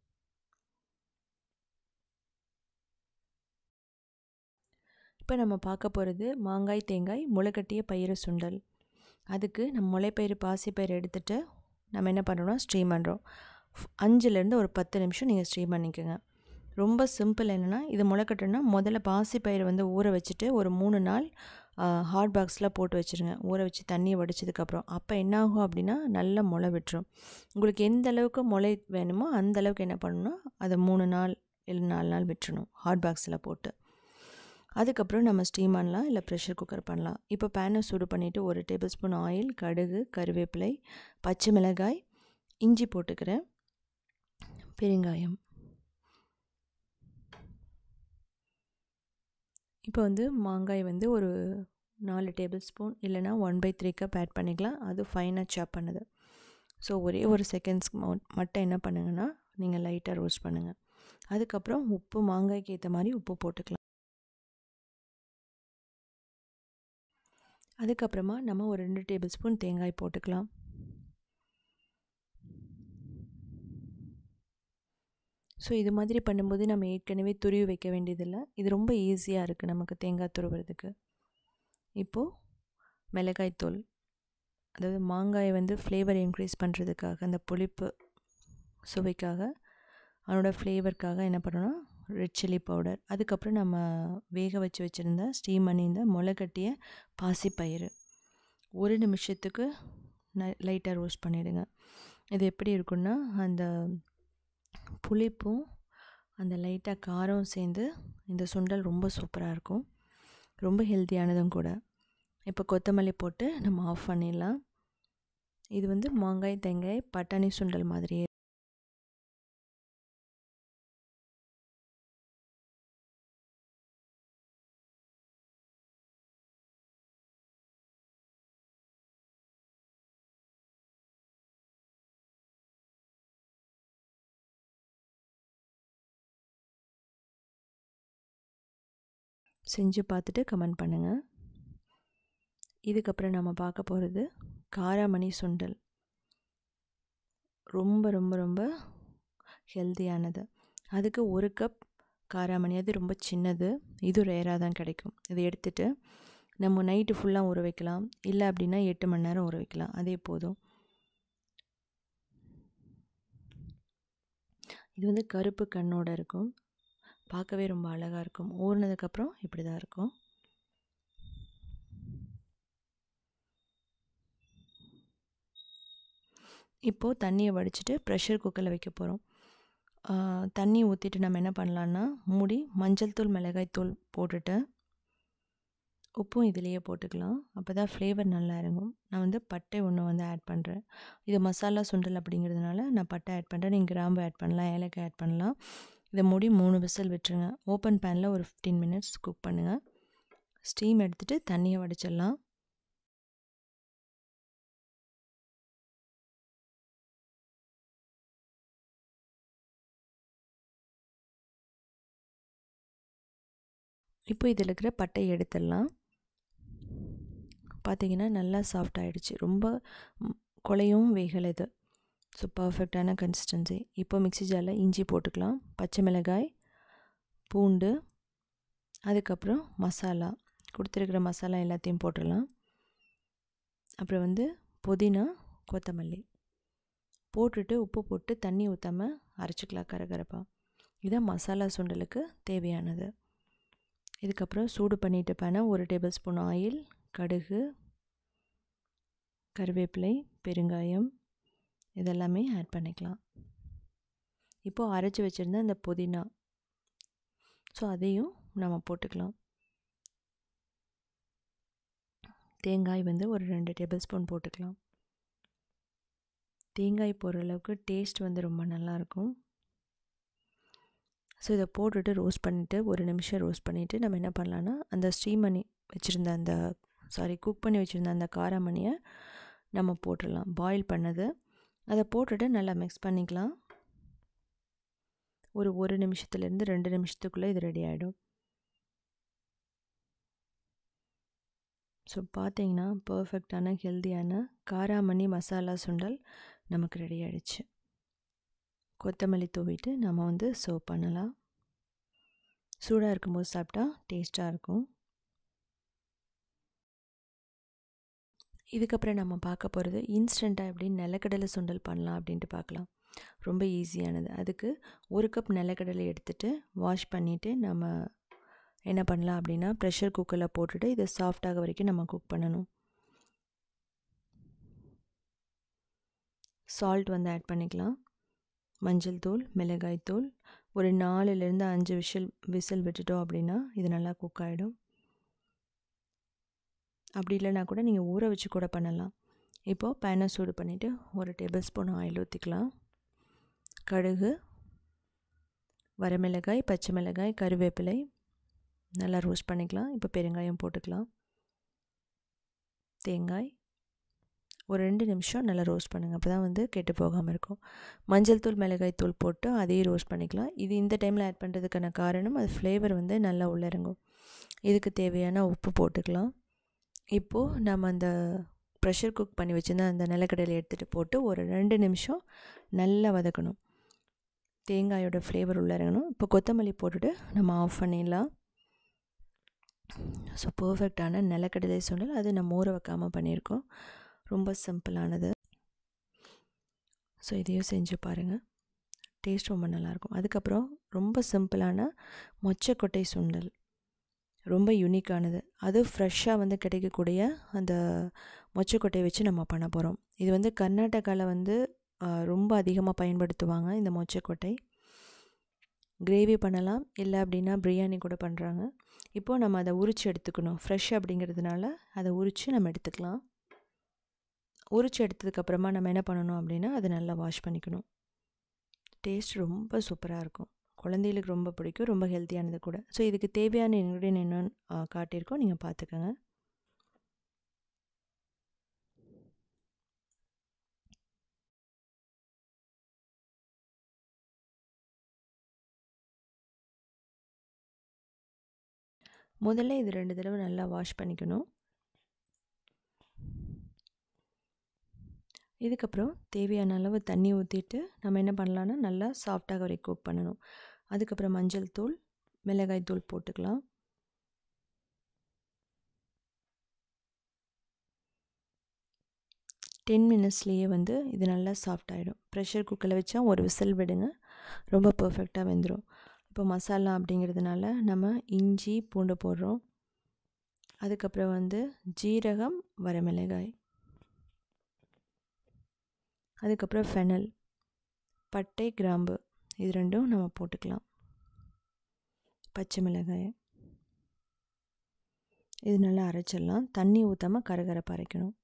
இப்போ நம்ம பார்க்க போகிறது மாங்காய் தேங்காய் முளைக்கட்டிய பயிறு சுண்டல் அதுக்கு நம்ம முளைப்பயிறு பாசிப்பயிறு எடுத்துகிட்டு நம்ம என்ன பண்ணுறோம்னா ஸ்ட்ரீம் பண்ணுறோம் அஞ்சுலேருந்து ஒரு பத்து நிமிஷம் நீங்கள் ஸ்ட்ரீம் பண்ணிக்கோங்க ரொம்ப சிம்பிள் என்னென்னா இது முளைக்கட்டுன்னா முதல்ல பாசிப்பயிறு வந்து ஊற வச்சுட்டு ஒரு மூணு நாள் ஹாட் பாக்ஸில் போட்டு வச்சுருங்க ஊற வச்சு தண்ணியை வடித்ததுக்கப்புறம் அப்போ என்ன ஆகும் அப்படின்னா நல்லா முளை விட்டுரும் உங்களுக்கு எந்த அளவுக்கு முளை வேணுமோ அந்த அளவுக்கு என்ன பண்ணணும் அதை மூணு நாள் இல்லை நாலு நாள் விட்டுறணும் ஹாட் பாக்ஸில் போட்டு அதுக்கப்புறம் நம்ம ஸ்டீம் பண்ணலாம் இல்லை ப்ரெஷர் குக்கர் பண்ணலாம் இப்போ பேனை சூடு பண்ணிவிட்டு ஒரு டேபிள் ஸ்பூன் ஆயில் கடுகு கருவேப்பிலை பச்சை மிளகாய் இஞ்சி போட்டுக்கிறேன் பெருங்காயம் இப்போ வந்து மாங்காய் வந்து ஒரு நாலு டேபிள் ஸ்பூன் இல்லைனா one by three cup add பண்ணிக்கலாம் அது ஃபைனாக சாப் பண்ணுது ஸோ ஒரே ஒரு செகண்ட்ஸ்க்கு மட்டும் என்ன பண்ணுங்கன்னா நீங்கள் லைட்டாக ரோஸ்ட் பண்ணுங்கள் அதுக்கப்புறம் உப்பு மாங்காய்க்கு ஏற்ற மாதிரி உப்பு போட்டுக்கலாம் அதுக்கப்புறமா நம்ம ஒரு ரெண்டு டேபிள் ஸ்பூன் தேங்காய் போட்டுக்கலாம் ஸோ இது மாதிரி பண்ணும்போது நம்ம ஏற்கனவே துருவி வைக்க வேண்டியதில்லை இது ரொம்ப ஈஸியாக இருக்குது நமக்கு தேங்காய் துருவுறதுக்கு இப்போது மிளகாய்த்தூள் அதாவது மாங்காயை வந்து ஃப்ளேவர் இன்க்ரீஸ் பண்ணுறதுக்காக அந்த புளிப்பு சுவைக்காக அதனோட ஃப்ளேவருக்காக என்ன பண்ணணும் ரெட் சில்லி பவுடர் அதுக்கப்புறம் நம்ம வேக வச்சு வச்சுருந்த ஸ்டீம் பண்ணியிருந்த முளைக்கட்டிய பாசிப்பயிறு ஒரு நிமிஷத்துக்கு ந லைட்டாக ரோஸ்ட் பண்ணிவிடுங்க இது எப்படி இருக்குன்னா அந்த புளிப்பும் அந்த லைட்டாக காரம் சேர்ந்து இந்த சுண்டல் ரொம்ப சூப்பராக இருக்கும் ரொம்ப ஹெல்த்தியானதும் கூட இப்போ கொத்தமல்லி போட்டு நம்ம ஆஃப் பண்ணிடலாம் இது வந்து மாங்காய் தேங்காய் பட்டாணி சுண்டல் மாதிரியே செஞ்சு பார்த்துட்டு கமெண்ட் பண்ணுங்கள் இதுக்கப்புறம் நம்ம பார்க்க போகிறது காராமணி சுண்டல் ரொம்ப ரொம்ப ரொம்ப ஹெல்த்தியானது அதுக்கு ஒரு கப் காராமணி அது ரொம்ப சின்னது இது ரேராக தான் கிடைக்கும் இதை எடுத்துகிட்டு நம்ம நைட்டு ஃபுல்லாக ஊற வைக்கலாம் இல்லை அப்படின்னா எட்டு மணி நேரம் ஊற வைக்கலாம் அதே போதும் இது வந்து கருப்பு கண்ணோட இருக்கும் பார்க்கவே ரொம்ப அழகாக இருக்கும் ஊறினதுக்கப்புறம் இப்படி தான் இருக்கும் இப்போது தண்ணியை வடிச்சிட்டு ப்ரெஷர் குக்கரில் வைக்க போகிறோம் தண்ணி ஊற்றிட்டு நம்ம என்ன பண்ணலான்னா மூடி மஞ்சள் தூள் மிளகாய் தூள் போட்டுட்டு உப்பும் இதிலேயே போட்டுக்கலாம் அப்போ தான் ஃப்ளேவர் நல்லா இறங்கும் நான் வந்து பட்டை ஒன்று வந்து ஆட் பண்ணுறேன் இது மசாலா சுண்டல் அப்படிங்கிறதுனால நான் பட்டை ஆட் பண்ணுறேன் நீங்கள் கிராம்பு ஆட் பண்ணலாம் ஏலக்காய் ஆட் பண்ணலாம் இதை மூடி மூணு விசில் விட்டுருங்க ஓப்பன் பேனில் ஒரு ஃபிஃப்டீன் மினிட்ஸ் குக் பண்ணுங்கள் ஸ்டீம் எடுத்துகிட்டு தண்ணியை வடிச்சிடலாம் இப்போ இதில் இருக்கிற பட்டை எடுத்துடலாம் பார்த்தீங்கன்னா நல்லா சாஃப்ட் ஆகிடுச்சு ரொம்ப குலையும் வேகலை இது ஸோ பர்ஃபெக்டான கன்சிஸ்டன்சி இப்போ மிக்சி ஜாரில் இஞ்சி போட்டுக்கலாம் பச்சை மிளகாய் பூண்டு அதுக்கப்புறம் மசாலா கொடுத்துருக்கிற மசாலா எல்லாத்தையும் போட்டுடலாம் அப்புறம் வந்து புதினா கொத்தமல்லி போட்டுட்டு உப்பு போட்டு தண்ணி ஊற்றாமல் அரைச்சிக்கலாம் கரகரப்பா இதான் மசாலா சுண்டலுக்கு தேவையானது இதுக்கப்புறம் சூடு பண்ணிட்டு பேனை ஒரு டேபிள் ஸ்பூன் ஆயில் கடுகு கருவேப்பிலை பெருங்காயம் இதெல்லாமே ஆட் பண்ணிக்கலாம் இப்போது அரைச்சி வச்சுருந்த அந்த புதினா ஸோ அதையும் நம்ம போட்டுக்கலாம் தேங்காய் வந்து ஒரு ரெண்டு டேபிள் ஸ்பூன் போட்டுக்கலாம் தேங்காய் போடுற அளவுக்கு டேஸ்ட் வந்து ரொம்ப நல்லாயிருக்கும் ஸோ இதை போட்டுட்டு ரோஸ்ட் பண்ணிவிட்டு ஒரு நிமிஷம் ரோஸ்ட் பண்ணிவிட்டு நம்ம என்ன பண்ணலான்னா அந்த ஸ்டீம் பண்ணி வச்சுருந்த அந்த சாரி குக் பண்ணி வச்சுருந்த அந்த காராமணியை நம்ம போட்டுடலாம் பாயில் பண்ணது அதை போட்டுட்டு நல்லா மிக்ஸ் பண்ணிக்கலாம் ஒரு ஒரு நிமிஷத்துலேருந்து ரெண்டு நிமிஷத்துக்குள்ளே இது ரெடி ஆகிடும் ஸோ பார்த்தீங்கன்னா பர்ஃபெக்டான ஹெல்த்தியான காராமணி மசாலா சுண்டல் நமக்கு ரெடி ஆகிடுச்சு கொத்தமல்லி தூவிட்டு நம்ம வந்து சர்வ் பண்ணலாம் சூடாக இருக்கும்போது சாப்பிட்டா டேஸ்ட்டாக இருக்கும் இதுக்கப்புறம் நம்ம பார்க்க போகிறது இன்ஸ்டண்ட்டாக எப்படி நிலக்கடலை சுண்டல் பண்ணலாம் அப்படின்ட்டு பார்க்கலாம் ரொம்ப ஈஸியானது அதுக்கு ஒரு கப் நிலக்கடலை எடுத்துகிட்டு வாஷ் பண்ணிவிட்டு நம்ம என்ன பண்ணலாம் அப்படின்னா ப்ரெஷர் குக்கரில் போட்டுட்டு இதை சாஃப்டாக வரைக்கும் நம்ம குக் பண்ணணும் சால்ட் வந்து ஆட் பண்ணிக்கலாம் மஞ்சள் தூள் மிளகாய் தூள் ஒரு நாலுலேருந்து அஞ்சு விசில் விசில் விட்டுட்டோம் அப்படின்னா இது நல்லா குக் ஆகிடும் அப்படி இல்லைனா கூட நீங்கள் ஊற வச்சு கூட பண்ணலாம் இப்போது பேனை சூடு பண்ணிவிட்டு ஒரு டேபிள் ஸ்பூன் ஆயில் ஊற்றிக்கலாம் கடுகு வரமிளகாய் பச்சை மிளகாய் கருவேப்பிலை நல்லா ரோஸ்ட் பண்ணிக்கலாம் இப்போ பெருங்காயம் போட்டுக்கலாம் தேங்காய் ஒரு ரெண்டு நிமிஷம் நல்லா ரோஸ்ட் பண்ணுங்கள் அப்போ தான் வந்து கெட்டு போகாமல் இருக்கும் மஞ்சள் தூள் மிளகாய் தூள் போட்டு அதையும் ரோஸ்ட் பண்ணிக்கலாம் இது இந்த டைமில் ஆட் பண்ணுறதுக்கான காரணம் அது ஃப்ளேவர் வந்து நல்லா உள்ள இறங்கும் இதுக்கு தேவையான உப்பு போட்டுக்கலாம் இப்போது நம்ம அந்த ப்ரெஷர் குக் பண்ணி வச்சுருந்த அந்த நிலக்கடலை எடுத்துகிட்டு போட்டு ஒரு ரெண்டு நிமிஷம் நல்லா வதக்கணும் தேங்காயோட ஃப்ளேவர் உள்ள இறங்கணும் இப்போ கொத்தமல்லி போட்டுட்டு நம்ம ஆஃப் பண்ணிடலாம் ஸோ பர்ஃபெக்டான நிலக்கடலை சுண்டல் அது நம்ம ஊற வைக்காமல் பண்ணியிருக்கோம் ரொம்ப சிம்பிளானது ஸோ இதையும் செஞ்சு பாருங்கள் டேஸ்ட் ரொம்ப நல்லாயிருக்கும் அதுக்கப்புறம் ரொம்ப சிம்பிளான மொச்சக்கொட்டை சுண்டல் ரொம்ப யூனிக்கானது அது ஃப்ரெஷ்ஷாக வந்து கிடைக்கக்கூடிய அந்த மொச்சக்கொட்டையை வச்சு நம்ம பண்ண போகிறோம் இது வந்து கர்நாடகாவில் வந்து ரொம்ப அதிகமாக பயன்படுத்துவாங்க இந்த மொச்சக்கொட்டை கிரேவி பண்ணலாம் இல்லை அப்படின்னா பிரியாணி கூட பண்ணுறாங்க இப்போது நம்ம அதை உரித்து எடுத்துக்கணும் ஃப்ரெஷ் அப்படிங்கிறதுனால அதை உரித்து நம்ம எடுத்துக்கலாம் உரித்து எடுத்ததுக்கப்புறமா நம்ம என்ன பண்ணணும் அப்படின்னா அதை நல்லா வாஷ் பண்ணிக்கணும் டேஸ்ட் ரொம்ப சூப்பராக இருக்கும் குழந்தைகளுக்கு ரொம்ப பிடிக்கும் ரொம்ப ஹெல்த்தியானது கூட ஸோ இதுக்கு தேவையான இன்க்ரீடியன் என்னன்னு காட்டியிருக்கோம் நீங்கள் பார்த்துக்கோங்க முதல்ல இது ரெண்டு தடவை நல்லா வாஷ் பண்ணிக்கணும் இதுக்கப்புறம் தேவையான அளவு தண்ணி ஊற்றிட்டு நம்ம என்ன பண்ணலான்னா நல்லா சாஃப்டாக வரை குக் பண்ணணும் அதுக்கப்புறம் மஞ்சள் தூள் மிளகாய் தூள் போட்டுக்கலாம் டென் மினிட்ஸ்லேயே வந்து இது நல்லா சாஃப்ட் ஆகிடும் ப்ரெஷர் குக்கரில் வச்சா ஒரு விசில் விடுங்க ரொம்ப பர்ஃபெக்டாக வெந்துடும் இப்போ மசாலா அப்படிங்கிறதுனால நம்ம இஞ்சி பூண்டு போடுறோம் அதுக்கப்புறம் வந்து ஜீரகம் வரமிளகாய் அதுக்கப்புறம் ஃபெனல் பட்டை கிராம்பு இது ரெண்டும் நம்ம போட்டுக்கலாம் பச்சை மிளகாய் இது நல்லா அரைச்சிடலாம் தண்ணி ஊற்றாமல் கரகரப்பு அரைக்கணும்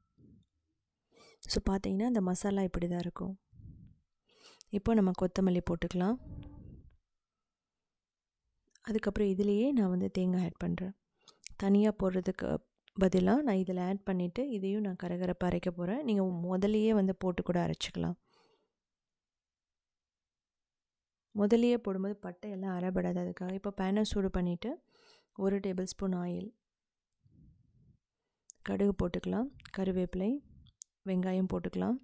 ஸோ பார்த்தீங்கன்னா இந்த மசாலா இப்படி தான் இருக்கும் இப்போ நம்ம கொத்தமல்லி போட்டுக்கலாம் அதுக்கப்புறம் இதுலேயே நான் வந்து தேங்காய் ஆட் பண்ணுறேன் தனியாக போடுறதுக்கு பதிலாக நான் இதில் ஆட் பண்ணிவிட்டு இதையும் நான் கரகரப்பாக அரைக்க போகிறேன் நீங்கள் முதலையே வந்து போட்டு கூட அரைச்சிக்கலாம் முதலையே போடும்போது பட்டை எல்லாம் அரைபடாது அதுக்காக இப்போ பேனை சூடு பண்ணிவிட்டு ஒரு டேபிள் ஸ்பூன் ஆயில் கடுகு போட்டுக்கலாம் கருவேப்பிலை வெங்காயம் போட்டுக்கலாம்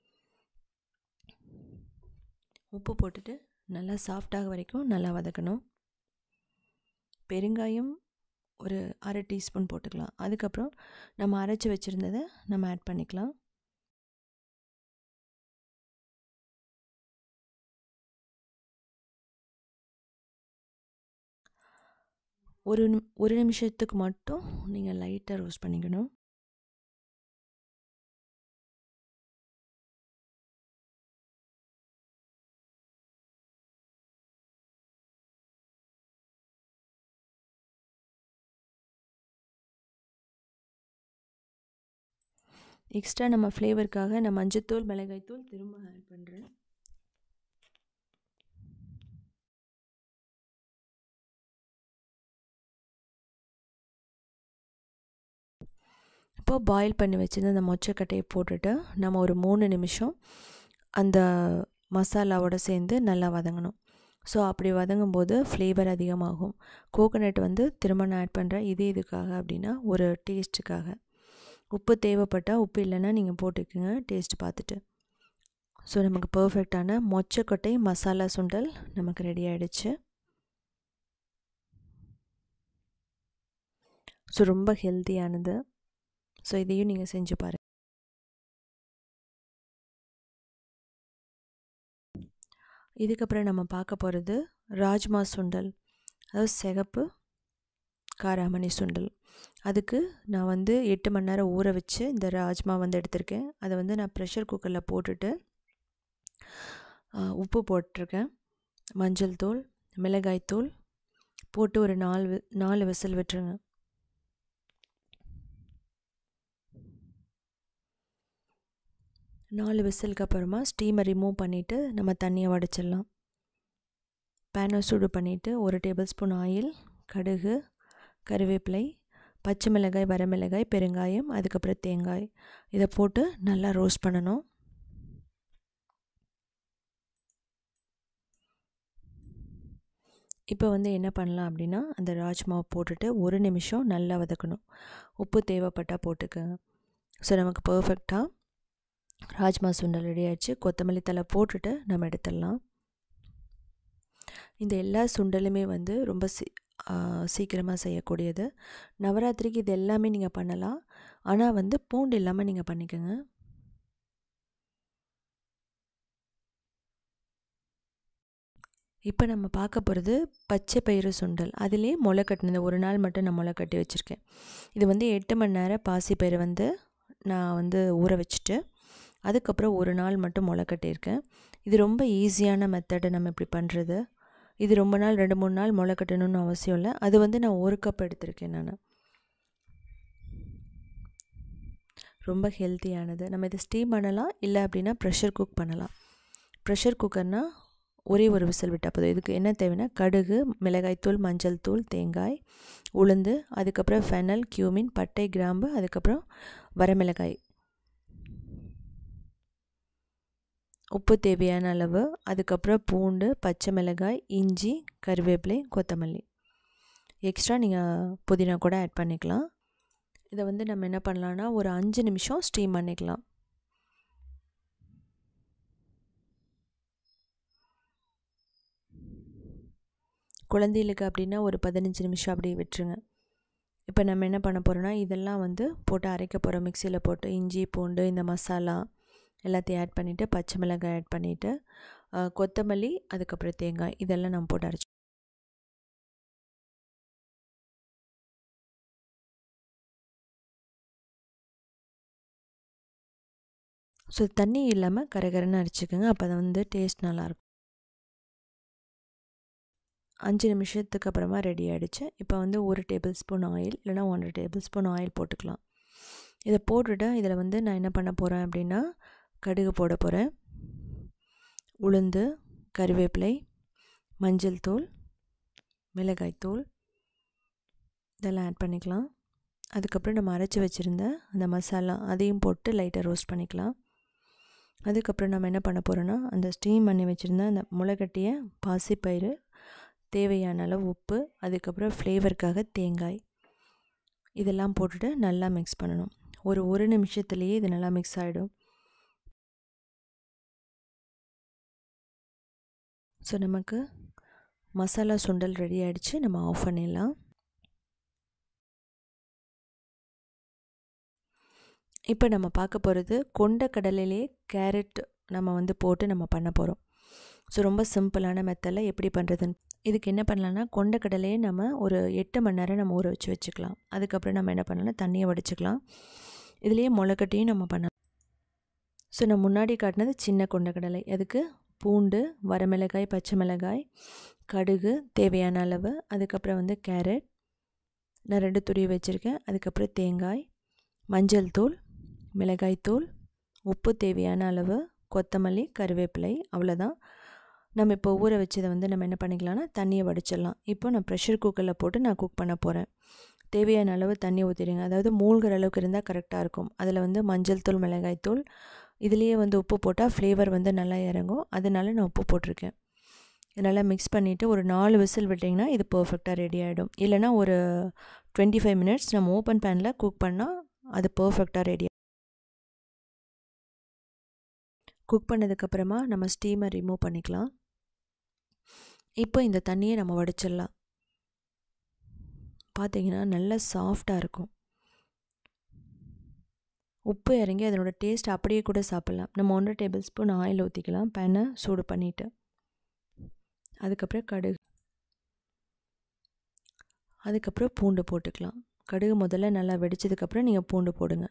உப்பு போட்டுட்டு நல்லா சாஃப்டாக வரைக்கும் நல்லா வதக்கணும் பெருங்காயம் ஒரு அரை டீஸ்பூன் போட்டுக்கலாம் அதுக்கப்புறம் நம்ம அரைச்சி வச்சுருந்ததை நம்ம ஆட் பண்ணிக்கலாம் ஒரு நிம் ஒரு நிமிஷத்துக்கு மட்டும் நீங்கள் லைட்டாக ரோஸ்ட் பண்ணிக்கணும் எக்ஸ்ட்ரா நம்ம ஃப்ளேவருக்காக நான் மஞ்சத்தூள் மிளகாய்த்தூள் திரும்ப ஆட் பண்ணுறேன் இப்போ பாயில் பண்ணி வச்சுருந்து அந்த மொச்சக்கட்டையை போட்டுட்டு நம்ம ஒரு மூணு நிமிஷம் அந்த மசாலாவோட சேர்ந்து நல்லா வதங்கணும் ஸோ அப்படி வதங்கும் போது ஃப்ளேவர் அதிகமாகும் கோகோனட் வந்து திரும்ப நான் ஆட் பண்ணுறேன் இது இதுக்காக அப்படின்னா ஒரு டேஸ்ட்டுக்காக உப்பு தேவைப்பட்டால் உப்பு இல்லைன்னா நீங்கள் போட்டுக்கோங்க டேஸ்ட் பார்த்துட்டு ஸோ நமக்கு பர்ஃபெக்டான மொச்சக்கொட்டை மசாலா சுண்டல் நமக்கு ரெடி ஆகிடுச்சு ஸோ ரொம்ப ஹெல்த்தியானது ஸோ இதையும் நீங்கள் செஞ்சு பாருங்கள் இதுக்கப்புறம் நம்ம பார்க்க போகிறது ராஜ்மா சுண்டல் அதாவது சிகப்பு காராமணி சுண்டல் அதுக்கு நான் வந்து எட்டு மணி நேரம் ஊற வச்சு இந்த ராஜ்மா வந்து எடுத்திருக்கேன் அதை வந்து நான் ப்ரெஷர் குக்கரில் போட்டுட்டு உப்பு போட்டிருக்கேன் மஞ்சள் தூள் மிளகாய் தூள் போட்டு ஒரு நாலு நாலு விசில் விட்டுருங்க நாலு விசிலுக்கு அப்புறமா ஸ்டீமை ரிமூவ் பண்ணிவிட்டு நம்ம தண்ணியை வடிச்சிடலாம் பேனை சூடு பண்ணிவிட்டு ஒரு டேபிள் ஸ்பூன் ஆயில் கடுகு கருவேப்பிலை பச்சை மிளகாய் வரமிளகாய் பெருங்காயம் அதுக்கப்புறம் தேங்காய் இதை போட்டு நல்லா ரோஸ்ட் பண்ணணும் இப்போ வந்து என்ன பண்ணலாம் அப்படின்னா அந்த ராஜ்மாவை போட்டுட்டு ஒரு நிமிஷம் நல்லா வதக்கணும் உப்பு தேவைப்பட்டால் போட்டுக்கோங்க ஸோ நமக்கு பர்ஃபெக்டாக ராஜ்மா சுண்டல் ரெடி ஆயிடுச்சு கொத்தமல்லி தலை போட்டுட்டு நம்ம எடுத்துடலாம் இந்த எல்லா சுண்டலுமே வந்து ரொம்ப சீ சீக்கிரமாக செய்யக்கூடியது நவராத்திரிக்கு இது எல்லாமே நீங்கள் பண்ணலாம் ஆனால் வந்து பூண்டு இல்லாமல் நீங்கள் பண்ணிக்கோங்க இப்போ நம்ம பார்க்க போகிறது பச்சை பயிறு சுண்டல் அதிலே முளை கட்டினது ஒரு நாள் மட்டும் நான் முளை கட்டி வச்சுருக்கேன் இது வந்து எட்டு மணி நேரம் பாசி பயிறு வந்து நான் வந்து ஊற வச்சுட்டு அதுக்கப்புறம் ஒரு நாள் மட்டும் முளை கட்டியிருக்கேன் இது ரொம்ப ஈஸியான மெத்தடு நம்ம இப்படி பண்ணுறது இது ரொம்ப நாள் ரெண்டு மூணு நாள் முளை கட்டணும்னு அவசியம் இல்லை அது வந்து நான் ஒரு கப் எடுத்திருக்கேன் நான் ரொம்ப ஹெல்த்தியானது நம்ம இதை ஸ்டீம் பண்ணலாம் இல்லை அப்படின்னா ப்ரெஷர் குக் பண்ணலாம் ப்ரெஷர் குக்கர்னால் ஒரே ஒரு விசில் விட்டால் போதும் இதுக்கு என்ன தேவைன்னா கடுகு மிளகாய்த்தூள் மஞ்சள் தூள் தேங்காய் உளுந்து அதுக்கப்புறம் ஃபெனல் கியூமின் பட்டை கிராம்பு அதுக்கப்புறம் வரமிளகாய் உப்பு தேவையான அளவு அதுக்கப்புறம் பூண்டு பச்சை மிளகாய் இஞ்சி கருவேப்பிலை கொத்தமல்லி எக்ஸ்ட்ரா நீங்கள் புதினா கூட ஆட் பண்ணிக்கலாம் இதை வந்து நம்ம என்ன பண்ணலான்னா ஒரு அஞ்சு நிமிஷம் ஸ்டீம் பண்ணிக்கலாம் குழந்தைகளுக்கு அப்படின்னா ஒரு பதினஞ்சு நிமிஷம் அப்படியே விட்டுருங்க இப்போ நம்ம என்ன பண்ண போகிறோன்னா இதெல்லாம் வந்து போட்டு அரைக்க போகிறோம் மிக்சியில் போட்டு இஞ்சி பூண்டு இந்த மசாலா எல்லாத்தையும் ஆட் பண்ணிவிட்டு பச்சை மிளகாய் ஆட் பண்ணிவிட்டு கொத்தமல்லி அதுக்கப்புறம் தேங்காய் இதெல்லாம் நம்ம போட்டு அரைச்சி ஸோ தண்ணி இல்லாமல் கரகரன்னு அரைச்சிக்கோங்க அப்போ தான் வந்து டேஸ்ட் நல்லாயிருக்கும் அஞ்சு நிமிஷத்துக்கு அப்புறமா ரெடி ஆகிடுச்சு இப்போ வந்து ஒரு டேபிள் ஸ்பூன் ஆயில் இல்லைனா ஒன்றரை டேபிள் ஸ்பூன் ஆயில் போட்டுக்கலாம் இதை போட்டுட்டு இதில் வந்து நான் என்ன பண்ண போகிறேன் அப்படின்னா கடுகு போட போகிறேன் உளுந்து கருவேப்பிலை மஞ்சள் தூள் மிளகாய் தூள் இதெல்லாம் ஆட் பண்ணிக்கலாம் அதுக்கப்புறம் நம்ம அரைச்சி வச்சுருந்த அந்த மசாலா அதையும் போட்டு லைட்டாக ரோஸ்ட் பண்ணிக்கலாம் அதுக்கப்புறம் நம்ம என்ன பண்ண போகிறோன்னா அந்த ஸ்டீம் பண்ணி வச்சுருந்த அந்த முளைக்கட்டிய பாசிப்பயிறு தேவையான அளவு உப்பு அதுக்கப்புறம் ஃப்ளேவருக்காக தேங்காய் இதெல்லாம் போட்டுட்டு நல்லா மிக்ஸ் பண்ணணும் ஒரு ஒரு நிமிஷத்துலேயே இது நல்லா மிக்ஸ் ஆகிடும் ஸோ நமக்கு மசாலா சுண்டல் ரெடி ஆகிடுச்சு நம்ம ஆஃப் பண்ணிடலாம் இப்போ நம்ம பார்க்க போகிறது கொண்ட கடலையிலே கேரட் நம்ம வந்து போட்டு நம்ம பண்ண போகிறோம் ஸோ ரொம்ப சிம்பிளான மெத்தடில் எப்படி பண்ணுறதுன்னு இதுக்கு என்ன பண்ணலான்னா கொண்ட கடலையே நம்ம ஒரு எட்டு மணி நேரம் நம்ம ஊற வச்சு வச்சுக்கலாம் அதுக்கப்புறம் நம்ம என்ன பண்ணலாம்னா தண்ணியை வடிச்சுக்கலாம் இதுலேயே முளைக்கட்டியும் நம்ம பண்ணலாம் ஸோ நான் முன்னாடி காட்டினது சின்ன கொண்டக்கடலை அதுக்கு பூண்டு வரமிளகாய் பச்சை மிளகாய் கடுகு தேவையான அளவு அதுக்கப்புறம் வந்து கேரட் நான் ரெண்டு துருவி வச்சுருக்கேன் அதுக்கப்புறம் தேங்காய் மஞ்சள் தூள் மிளகாய் தூள் உப்பு தேவையான அளவு கொத்தமல்லி கருவேப்பிலை அவ்வளோதான் நம்ம இப்போ ஊற வச்சதை வந்து நம்ம என்ன பண்ணிக்கலாம்னா தண்ணியை வடிச்சிடலாம் இப்போ நான் ப்ரெஷர் குக்கரில் போட்டு நான் குக் பண்ண போகிறேன் தேவையான அளவு தண்ணி ஊற்றிடுங்க அதாவது மூழ்கிற அளவுக்கு இருந்தால் கரெக்டாக இருக்கும் அதில் வந்து மஞ்சள் தூள் மிளகாய் தூள் இதுலேயே வந்து உப்பு போட்டால் ஃப்ளேவர் வந்து நல்லா இறங்கும் அதனால நான் உப்பு போட்டிருக்கேன் நல்லா மிக்ஸ் பண்ணிவிட்டு ஒரு நாலு விசில் விட்டிங்கன்னா இது பர்ஃபெக்டாக ரெடி ஆகிடும் இல்லைனா ஒரு டுவெண்ட்டி ஃபைவ் மினிட்ஸ் நம்ம ஓப்பன் பேனில் குக் பண்ணால் அது பர்ஃபெக்டாக ரெடி குக் பண்ணதுக்கப்புறமா நம்ம ஸ்டீமை ரிமூவ் பண்ணிக்கலாம் இப்போ இந்த தண்ணியை நம்ம வடிச்சிடலாம் பார்த்தீங்கன்னா நல்லா சாஃப்டாக இருக்கும் உப்பு இறங்கி அதனோட டேஸ்ட் அப்படியே கூட சாப்பிட்லாம் நம்ம ஒன்றரை டேபிள் ஸ்பூன் ஆயில் ஊற்றிக்கலாம் பேனை சூடு பண்ணிவிட்டு அதுக்கப்புறம் கடுகு அதுக்கப்புறம் பூண்டு போட்டுக்கலாம் கடுகு முதல்ல நல்லா வெடிச்சதுக்கப்புறம் நீங்கள் பூண்டு போடுங்க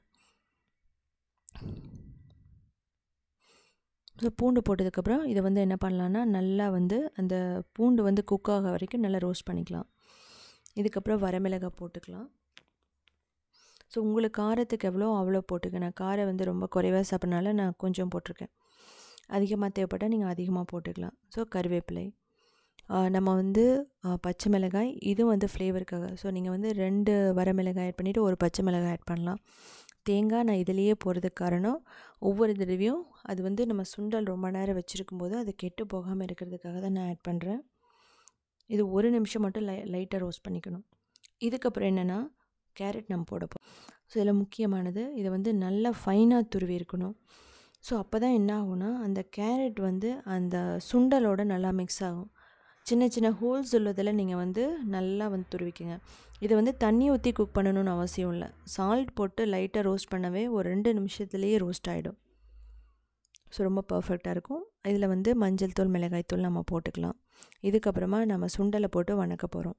ஸோ பூண்டு போட்டதுக்கப்புறம் இதை வந்து என்ன பண்ணலான்னா நல்லா வந்து அந்த பூண்டு வந்து குக் ஆக வரைக்கும் நல்லா ரோஸ்ட் பண்ணிக்கலாம் இதுக்கப்புறம் வரமிளகாய் போட்டுக்கலாம் ஸோ உங்களுக்கு காரத்துக்கு எவ்வளோ அவ்வளோ போட்டுக்க நான் காரம் வந்து ரொம்ப குறைவாக சாப்பிட்றனால நான் கொஞ்சம் போட்டிருக்கேன் அதிகமாக தேவைப்பட்டால் நீங்கள் அதிகமாக போட்டுக்கலாம் ஸோ கருவேப்பிலை நம்ம வந்து பச்சை மிளகாய் இதுவும் வந்து ஃப்ளேவருக்காக ஸோ நீங்கள் வந்து ரெண்டு வரமிளகாய் ஆட் பண்ணிவிட்டு ஒரு பச்சை மிளகாய் ஆட் பண்ணலாம் தேங்காய் நான் இதிலேயே போகிறதுக்கு காரணம் ஒவ்வொரு தடவையும் அது வந்து நம்ம சுண்டல் ரொம்ப நேரம் வச்சுருக்கும் போது அது கெட்டு போகாமல் இருக்கிறதுக்காக தான் நான் ஆட் பண்ணுறேன் இது ஒரு நிமிஷம் மட்டும் லை லைட்டாக ரோஸ்ட் பண்ணிக்கணும் இதுக்கப்புறம் என்னென்னா கேரட் நம்ம போட போகிறோம் ஸோ இதில் முக்கியமானது இதை வந்து நல்லா ஃபைனாக துருவி இருக்கணும் ஸோ அப்போ தான் என்ன ஆகும்னா அந்த கேரட் வந்து அந்த சுண்டலோட நல்லா மிக்ஸ் ஆகும் சின்ன சின்ன ஹோல்ஸ் உள்ளதில் நீங்கள் வந்து நல்லா வந்து துருவிக்குங்க இதை வந்து தண்ணி ஊற்றி குக் பண்ணணும்னு அவசியம் இல்லை சால்ட் போட்டு லைட்டாக ரோஸ்ட் பண்ணவே ஒரு ரெண்டு நிமிஷத்துலேயே ரோஸ்ட் ஆகிடும் ஸோ ரொம்ப பர்ஃபெக்டாக இருக்கும் இதில் வந்து மஞ்சள் தூள் மிளகாய் தூள் நம்ம போட்டுக்கலாம் இதுக்கப்புறமா நம்ம சுண்டலை போட்டு வணக்க போகிறோம்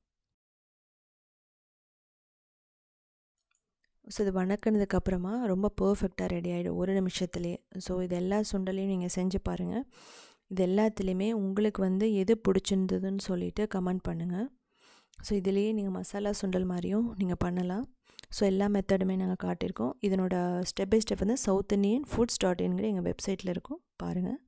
ஸோ இது வணக்கினதுக்கப்புறமா ரொம்ப பர்ஃபெக்டாக ரெடி ஆகிடும் ஒரு நிமிஷத்துலேயே ஸோ இது எல்லா சுண்டலையும் நீங்கள் செஞ்சு பாருங்கள் இது எல்லாத்துலேயுமே உங்களுக்கு வந்து எது பிடிச்சிருந்ததுன்னு சொல்லிவிட்டு கமெண்ட் பண்ணுங்கள் ஸோ இதுலேயே நீங்கள் மசாலா சுண்டல் மாதிரியும் நீங்கள் பண்ணலாம் ஸோ எல்லா மெத்தடுமே நாங்கள் காட்டியிருக்கோம் இதனோட ஸ்டெப் பை ஸ்டெப் வந்து சவுத் இண்டியன் ஃபுட்ஸ் டாட் இன்கிற எங்கள் வெப்சைட்டில் இருக்கும் பாருங்கள்